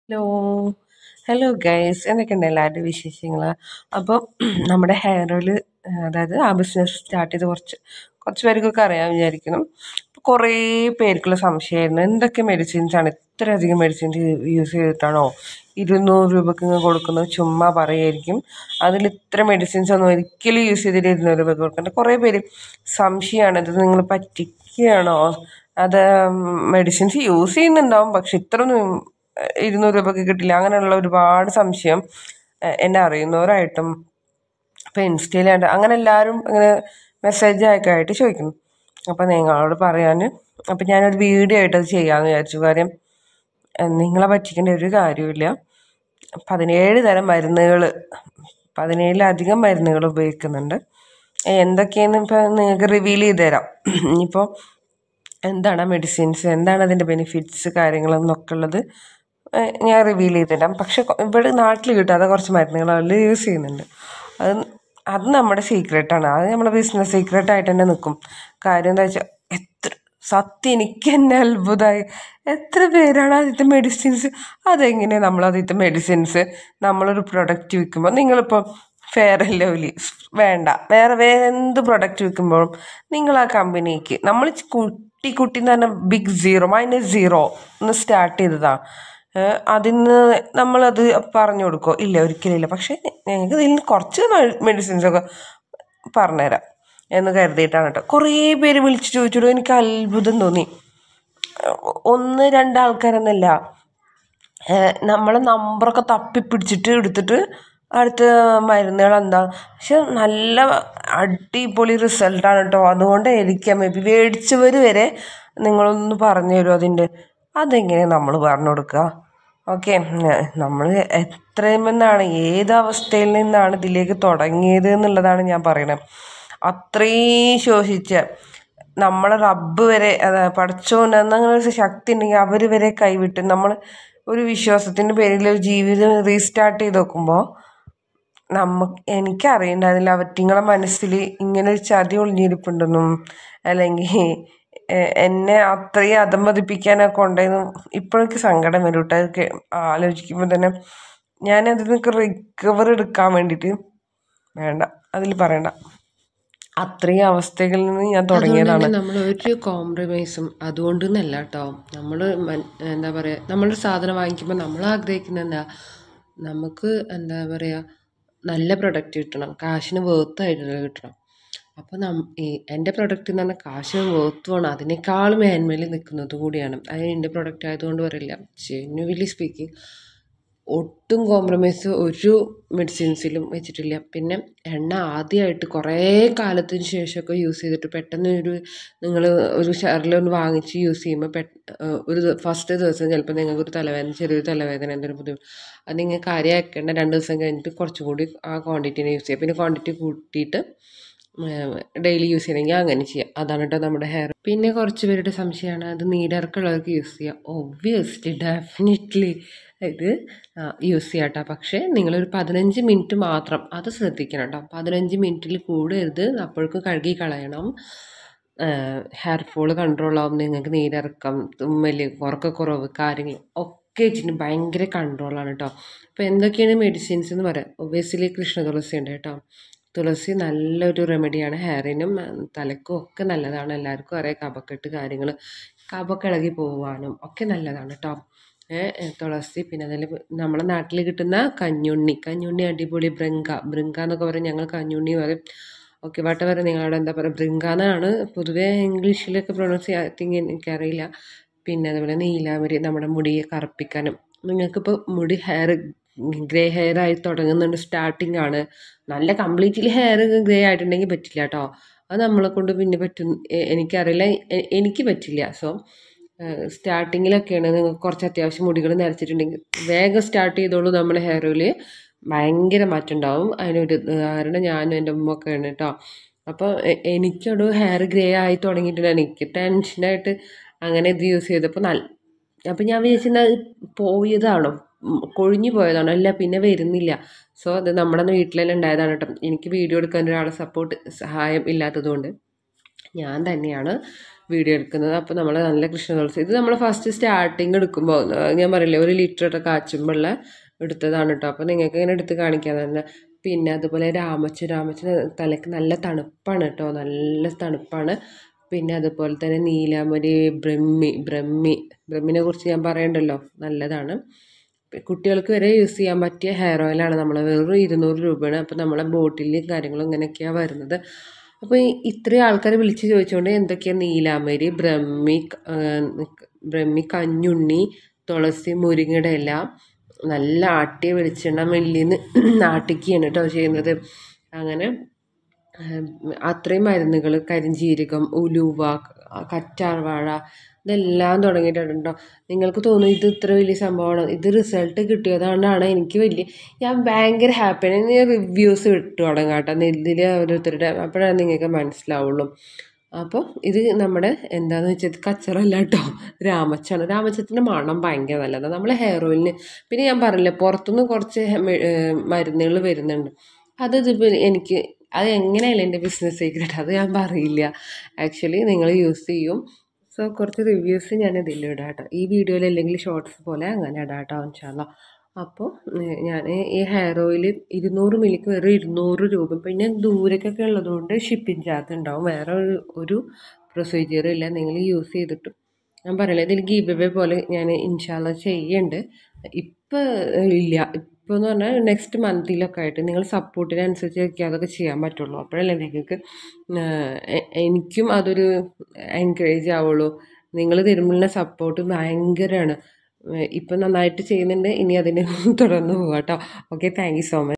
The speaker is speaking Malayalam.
ഹലോ ഹലോ ഗൈസ് എന്തൊക്കെയുണ്ട് എല്ലാവരുടെയും വിശേഷങ്ങൾ അപ്പോൾ നമ്മുടെ ഹെയർ ഓയിൽ അതായത് ആ ബിസിനസ് സ്റ്റാർട്ട് ചെയ്ത് കുറച്ച് കുറച്ച് പേർക്കൊക്കെ അറിയാൻ വിചാരിക്കണം അപ്പോൾ കുറേ പേർക്കുള്ള സംശയമായിരുന്നു എന്തൊക്കെ മെഡിസിൻസ് ആണ് ഇത്രയധികം മെഡിസിൻസ് യൂസ് ചെയ്തിട്ടാണോ ഇരുന്നൂറ് രൂപയ്ക്ക് ഇങ്ങ് കൊടുക്കുന്നത് ചുമ്മാ പറയുമായിരിക്കും അതിൽ ഇത്ര മെഡിസിൻസ് ഒന്നും ഒരിക്കലും യൂസ് ചെയ്തിട്ട് ഇരുന്നൂറ് രൂപയ്ക്ക് കൊടുക്കേണ്ട കുറേ പേര് സംശയമാണ് ഇത് നിങ്ങൾ പറ്റിക്കുകയാണോ അത് മെഡിസിൻസ് യൂസ് ചെയ്യുന്നുണ്ടാവും പക്ഷെ ഇത്രയൊന്നും ഇരുന്നൂറ് രൂപയ്ക്ക് കിട്ടില്ല അങ്ങനെയുള്ള ഒരുപാട് സംശയം എ- എന്നെ അറിയുന്നവരായിട്ടും ഇപ്പോൾ ഇൻസ്റ്റയിലായിട്ട് അങ്ങനെ എല്ലാവരും അങ്ങനെ മെസ്സേജ് അയക്കായിട്ട് ചോദിക്കുന്നു അപ്പോൾ നിങ്ങളോട് പറയാൻ അപ്പോൾ ഞാനൊരു വീഡിയോ ആയിട്ട് അത് ചെയ്യാമെന്ന് വിചാരിച്ചു കാര്യം എഹ്, നിങ്ങളെ പറ്റിക്കേണ്ട ഒരു കാര്യമില്ല പതിനേഴ് തരം മരുന്നുകൾ പതിനേഴിലധികം മരുന്നുകൾ ഉപയോഗിക്കുന്നുണ്ട് എന്തൊക്കെയെന്ന് ഇപ്പോൾ നിങ്ങൾക്ക് റിവീൽ ചെയ്ത് തരാം ഇനിയിപ്പോൾ എന്താണ് മെഡിസിൻസ് എന്താണ് അതിൻ്റെ ബെനിഫിറ്റ്സ് കാര്യങ്ങളെന്നൊക്കെ ഉള്ളത് ഏഹ് ഞാൻ റിവീൽ ചെയ്ത് തരാം പക്ഷെ കൊ- ഇവിടെ നാട്ടിൽ കിട്ടാത്ത കുറച്ച് മരുന്നുകൾ അതിൽ യൂസ് ചെയ്യുന്നുണ്ട് അത് അത് നമ്മുടെ സീക്രട്ടാണ് അത് നമ്മുടെ ബിസിനസ് സീക്രട്ടായിട്ട് തന്നെ നിൽക്കും കാര്യം എന്താ വെച്ചാൽ എത്ര സത്യം എനിക്ക് തന്നെ അത്ഭുതമായി എത്ര പേരാണ് ആദ്യത്തെ മെഡിസിൻസ് അതെങ്ങനെയാണ് നമ്മൾ ആദ്യത്തെ മെഡിസിൻസ് നമ്മളൊരു പ്രൊഡക്റ്റ് വിൽക്കുമ്പോൾ നിങ്ങളിപ്പോൾ ഫെയർ ആൻഡ് ലവ്ലി വേണ്ട വേറെ വേറെ എന്ത് പ്രൊഡക്റ്റ് വിൽക്കുമ്പോഴും നിങ്ങൾ ആ കമ്പനിക്ക് നമ്മൾ കുട്ടി കുട്ടി എന്ന് പറഞ്ഞാൽ ബിഗ് സീറോ മൈനസ് സീറോ എന്ന് സ്റ്റാർട്ട് ചെയ്തതാണ് അതിന് നമ്മളത് പറഞ്ഞു കൊടുക്കുമോ ഇല്ല ഒരിക്കലും ഇല്ല പക്ഷേ ഞങ്ങൾക്ക് ഇതിൽ നിന്ന് കുറച്ച് മെഡിസിൻസ് ഒക്കെ പറഞ്ഞുതരാം എന്ന് കരുതിയിട്ടാണ് കേട്ടോ കുറേ പേര് വിളിച്ച് ചോദിച്ചിട്ട് എനിക്ക് അത്ഭുതം തോന്നി ഒന്ന് രണ്ട് ആൾക്കാരൊന്നുമല്ല നമ്മളെ നമ്പറൊക്കെ തപ്പിപ്പിടിച്ചിട്ട് എടുത്തിട്ട് അടുത്ത മരുന്നുകൾ എന്താ പക്ഷെ നല്ല അടിപൊളി റിസൾട്ടാണ് കേട്ടോ അതുകൊണ്ടായിരിക്കാം മേ ബി മേടിച്ചവർ വരെ നിങ്ങളൊന്ന് പറഞ്ഞു തരുമോ അതിൻ്റെ അതെങ്ങനെ നമ്മൾ പറഞ്ഞു കൊടുക്കുക ഓക്കെ നമ്മൾ എത്രയും നിന്നാണ് ഏത് അവസ്ഥയിൽ നിന്നാണ് ഇതിലേക്ക് തുടങ്ങിയത് എന്നുള്ളതാണ് ഞാൻ പറയണത് അത്രയും ശോഷിച്ച നമ്മളെ റബ്ബ് വരെ അതാ പഠിച്ചോണ്ട് അങ്ങനെ ഒരു ശക്തി ഉണ്ടെങ്കിൽ അവർ വരെ കൈവിട്ട് നമ്മൾ ഒരു വിശ്വാസത്തിൻ്റെ പേരിൽ ഒരു ജീവിതം റീസ്റ്റാർട്ട് ചെയ്ത് നോക്കുമ്പോൾ നമുക്ക് എനിക്കറിയണ്ടായിരുന്നില്ല അവറ്റിങ്ങളെ മനസ്സിൽ ഇങ്ങനെ ഒരു ചതി ഒളിഞ്ഞിരിപ്പുണ്ടെന്നും അല്ലെങ്കിൽ എ- എന്നെ അത്രയും അധമതിപ്പിക്കാനൊക്കെ ഉണ്ടായിരുന്നു ഇപ്പോഴേക്ക് സങ്കടം വരും കേട്ടോ അതൊക്കെ ആലോചിക്കുമ്പോൾ തന്നെ ഞാനതിൽ നിന്നൊക്കെ റിക്കവർ എടുക്കാൻ വേണ്ടിയിട്ട് വേണ്ട അതിൽ പറയണ്ട അത്രയും അവസ്ഥകളിൽ നിന്ന് ഞാൻ തുടങ്ങിയതാണ് നമ്മൾ ഒരു കോംപ്രമൈസും അതുകൊണ്ട് എന്നല്ല കേട്ടോ നമ്മൾ എന്താ പറയുക നമ്മളൊരു സാധനം വാങ്ങിക്കുമ്പോൾ നമ്മൾ ആഗ്രഹിക്കുന്നത് എന്താ നമുക്ക് എന്താ പറയുക നല്ല പ്രൊഡക്റ്റ് കിട്ടണം കാശിന് വേർത്തായിട്ടുള്ള കിട്ടണം അപ്പോൾ നം ഈ എൻ്റെ പ്രൊഡക്റ്റ് എന്ന് പറഞ്ഞാൽ കാശിന് വേർത്തുമാണ് അതിനേക്കാളും മേന്മയിൽ നിൽക്കുന്നത് കൂടിയാണ് അത് എൻ്റെ പ്രൊഡക്റ്റ് ആയതുകൊണ്ട് പറയില്ല ജെന്യുവലി സ്പീക്കിംഗ് ഒട്ടും കോംപ്രമൈസ് ഒരു മെഡിസിൻസിലും വെച്ചിട്ടില്ല പിന്നെ എണ്ണ ആദ്യമായിട്ട് കുറേ കാലത്തിന് ശേഷമൊക്കെ യൂസ് ചെയ്തിട്ട് പെട്ടെന്ന് ഒരു നിങ്ങൾ ഒരു ഷെയറിലൊന്ന് വാങ്ങിച്ച് യൂസ് ചെയ്യുമ്പോൾ പെട്ട് ഒരു ഫസ്റ്റ് ദിവസം ചിലപ്പോൾ നിങ്ങൾക്ക് ഒരു തലവേദന ചെറിയൊരു തലവേദന എന്തെങ്കിലും ബുദ്ധിമുട്ട് അത് നിങ്ങൾ കാര്യമാക്കേണ്ട രണ്ട് ദിവസം കഴിഞ്ഞിട്ട് കുറച്ചും കൂടി ആ ക്വാണ്ടിറ്റീനെ യൂസ് ചെയ്യുക പിന്നെ ക്വാണ്ടിറ്റി കൂട്ടിയിട്ട് ഡെയിലി യൂസ് ചെയ്യണമെങ്കിൽ അങ്ങനെ ചെയ്യാം അതാണ് കേട്ടോ നമ്മുടെ ഹെയർ പിന്നെ കുറച്ച് പേരുടെ സംശയമാണ് അത് നീരിറക്കമുള്ളവർക്ക് യൂസ് ചെയ്യാം ഒബ്വിയസ്ലി ഡെഫിനറ്റ്ലി ഇത് യൂസ് ചെയ്യാം കേട്ടോ പക്ഷേ നിങ്ങളൊരു പതിനഞ്ച് മിനിറ്റ് മാത്രം അത് ശ്രദ്ധിക്കണം കേട്ടോ പതിനഞ്ച് മിനിറ്റിൽ കൂടരുത് അപ്പോഴേക്കും കഴുകി കളയണം ഹെയർ ഫോൾ കൺട്രോൾ ആവും നിങ്ങൾക്ക് നീരിറക്കം തുമ്മൽ ഉറക്കക്കുറവ് കാര്യങ്ങൾ ഒക്കെ വെച്ചിട്ട് ഭയങ്കര കൺട്രോളാണ് കേട്ടോ അപ്പോൾ എന്തൊക്കെയാണ് മെഡിസിൻസ് എന്ന് പറയാം ഒബ്വിയസ്ലി കൃഷ്ണ തുളസി ഉണ്ട് കേട്ടോ തുളസി നല്ലൊരു റെമഡിയാണ് ഹെയറിനും തലക്കും ഒക്കെ നല്ലതാണ് എല്ലാവർക്കും അറിയാം കഫക്കെട്ട് കാര്യങ്ങൾ കഫമൊക്കെ ഇളകി പോവാനും ഒക്കെ നല്ലതാണ് കേട്ടോ ഏ, തുളസി പിന്നെ അതിൽ നമ്മുടെ നാട്ടിൽ കിട്ടുന്ന കഞ്ഞുണ്ണി കഞ്ഞുണ്ണി അടിപൊളി ബൃങ്ക ബൃങ്ക എന്നൊക്കെ പറയും ഞങ്ങൾ കഞ്ഞുണ്ണി പറയും ഓക്കെ വാട്ട് പറയും നിങ്ങളവിടെ എന്താ പറയുക ബൃങ്ക എന്നാണ് പൊതുവേ ഇംഗ്ലീഷിലൊക്കെ പ്രൊണൗൺസ് ചെയ്യാൻ തിങ്ക് എനിക്കറിയില്ല പിന്നെ അതുപോലെ നീലാമരി നമ്മുടെ മുടിയെ കറുപ്പിക്കാനും നിങ്ങൾക്കിപ്പോൾ മുടി ഹെയർ ഗ്രേ ഹെയർ ആയി തുടങ്ങുന്നുണ്ട് സ്റ്റാർട്ടിംഗ് ആണ് നല്ല കംപ്ലീറ്റ്ലി ഹെയർ ഗ്രേ ആയിട്ടുണ്ടെങ്കിൽ പറ്റില്ല കേട്ടോ അത് നമ്മളെ കൊണ്ട് പിന്നെ പറ്റും എ- എനിക്കറിയില്ല എ- എനിക്ക് പറ്റില്ല സോ സ്റ്റാർട്ടിങ്ങിലൊക്കെയാണ് നിങ്ങൾക്ക് കുറച്ച് അത്യാവശ്യം മുടികൾ നരച്ചിട്ടുണ്ടെങ്കിൽ വേഗം സ്റ്റാർട്ട് ചെയ്തോളൂ നമ്മുടെ ഹെയർ ഓയിൽ ഭയങ്കര മാറ്റം ഉണ്ടാവും അതിനൊരു ഉദാഹരണം ഞാനും എൻ്റെ ഉമ്മയൊക്കെയാണ് കേട്ടോ അപ്പോൾ എ- എനിക്കവിടെ ഹെയർ ഗ്രേ ആയി തുടങ്ങിയിട്ടുണ്ട് എനിക്ക് ടെൻഷനായിട്ട് അങ്ങനെ ഇത് യൂസ് ചെയ്തപ്പോൾ നല്ല അപ്പം ഞാൻ വിചാരിച്ചത് പോയതാണോ ഉം, കൊഴിഞ്ഞു പോയതാണോ അല്ല പിന്നെ വരുന്നില്ല സോ അത് നമ്മുടെ വീട്ടിലെല്ലാം ഉണ്ടായതാണ് കേട്ടോ എനിക്ക് വീഡിയോ എടുക്കാൻ ഒരാളെ സപ്പോർട്ട് സഹായം ഇല്ലാത്തതുകൊണ്ട് ഞാൻ തന്നെയാണ് വീഡിയോ എടുക്കുന്നത് അപ്പോൾ നമ്മൾ നല്ല കൃഷ്ണ തുളസി ഇത് നമ്മൾ ഫസ്റ്റ് സ്റ്റാർട്ടിങ് എടുക്കുമ്പോൾ ഞാൻ പറയില്ലേ ഒരു ലിറ്റർ കാച്ചുമ്പോഴുള്ള എടുത്തതാണ് കേട്ടോ അപ്പോൾ നിങ്ങൾക്ക് ഇങ്ങനെ എടുത്ത് കാണിക്കാൻ തന്നെ പിന്നെ അതുപോലെ രാമച്ചു രാമച്ചിന് തലയ്ക്ക് നല്ല തണുപ്പാണ് കേട്ടോ നല്ല തണുപ്പാണ് പിന്നെ അതുപോലെ തന്നെ നീലാമരി ബ്രഹ്മി ബ്രഹ്മി ബ്രഹ്മിനെ കുറിച്ച് ഞാൻ പറയണ്ടല്ലോ നല്ലതാണ് കുട്ടികൾക്ക് വരെ യൂസ് ചെയ്യാൻ പറ്റിയ ഹെയർ ഓയിലാണ് നമ്മൾ വെറും ഇരുന്നൂറ് രൂപയാണ് അപ്പോൾ നമ്മളെ ബോട്ടിലും കാര്യങ്ങളും ഇങ്ങനെയൊക്കെയാണ് വരുന്നത് അപ്പോൾ ഈ ഇത്രയും ആൾക്കാർ വിളിച്ച് ചോദിച്ചുകൊണ്ട് എന്തൊക്കെയാണ് നീലാമരി ബ്രഹ്മി ആ, ബ്രഹ്മി കഞ്ഞുണ്ണി തുളസി മുരിങ്ങയുടെ ഇല നല്ല ആട്ടിയ വെളിച്ചെണ്ണ മെല്ലിന്ന് ആട്ടിക്കുകയാണ് കേട്ടോ ചെയ്യുന്നത് അങ്ങനെ ഉം, അത്രയും മരുന്നുകൾ കരിഞ്ജീരകം ഉലുവ കറ്റാർവാഴ ഇതെല്ലാം തുടങ്ങിയിട്ടുണ്ടോ നിങ്ങൾക്ക് തോന്നും ഇത് ഇത്ര വലിയ സംഭവമാണ് ഇത് റിസൾട്ട് കിട്ടിയതുകൊണ്ടാണ് എനിക്ക് വലിയ ഞാൻ ഭയങ്കര ഹാപ്പിയാണ് ഞാൻ റിവ്യൂസ് ഇട്ട് തുടങ്ങാം കേട്ടോ നെല്ലിൽ ഓരോരുത്തരുടെ അപ്പോഴാണ് നിങ്ങൾക്ക് മനസ്സിലാവുള്ളൂ അപ്പോൾ ഇത് നമ്മുടെ എന്താണെന്ന് വെച്ചാൽ കച്ചറല്ല കേട്ടോ രാമച്ചാണ് രാമച്ചത്തിൻ്റെ മണം ഭയങ്കര നല്ലതാണ് നമ്മൾ ഹെയർ ഓയിലിന് പിന്നെ ഞാൻ പറഞ്ഞില്ലേ പുറത്തുനിന്ന് കുറച്ച് മരുന്നുകൾ വരുന്നുണ്ട് അത് ഇതിപ്പോൾ എനിക്ക് അത് എങ്ങനെയല്ല എൻ്റെ ബിസിനസ് സീക്രട്ട് അത് ഞാൻ പറയില്ല ആക്ച്വലി നിങ്ങൾ യൂസ് ചെയ്യും സോ കുറച്ച് റിവ്യൂസ് ഞാൻ ഇതിൽ ഇടാം കേട്ടോ ഈ വീഡിയോയിൽ അല്ലെങ്കിൽ ഷോർട്സ് പോലെ അങ്ങനെ ഇടാം കേട്ടോ ഇൻഷാല്ല അപ്പോൾ ഞാൻ ഈ ഹെയർ ഓയിൽ ഇരുന്നൂറ് മില്ലിക്ക് വെറും ഇരുന്നൂറ് രൂപ പിന്നെ ദൂരേക്കൊക്കെ ഉള്ളതുകൊണ്ട് ഷിപ്പിംഗ് ചാർജ് ഉണ്ടാവും വേറെ ഒരു ഒരു പ്രൊസീജിയറും ഇല്ല നിങ്ങൾ യൂസ് ചെയ്തിട്ടും ഞാൻ പറയില്ല ഇതിൽ ഗീവ് അവേ പോലെ ഞാൻ ഇൻഷാല്ല ചെയ്യുന്നുണ്ട് ഇപ്പം ഇല്ല ഇപ്പോൾ എന്ന് പറഞ്ഞാൽ നെക്സ്റ്റ് മന്തിലൊക്കെ ആയിട്ട് നിങ്ങൾ സപ്പോർട്ടിനനുസരിച്ച് അതൊക്കെ ചെയ്യാൻ പറ്റുള്ളൂ അപ്പോഴല്ലേ നിങ്ങൾക്ക് എ- എനിക്കും അതൊരു എൻകറേജ് ആവുള്ളൂ നിങ്ങൾ തരുമ്പോഴുള്ള സപ്പോർട്ട് ഭയങ്കരമാണ് ഇപ്പം നന്നായിട്ട് ചെയ്യുന്നുണ്ട് ഇനി അതിന് തുടർന്ന് പോകാം കേട്ടോ okay thank you so much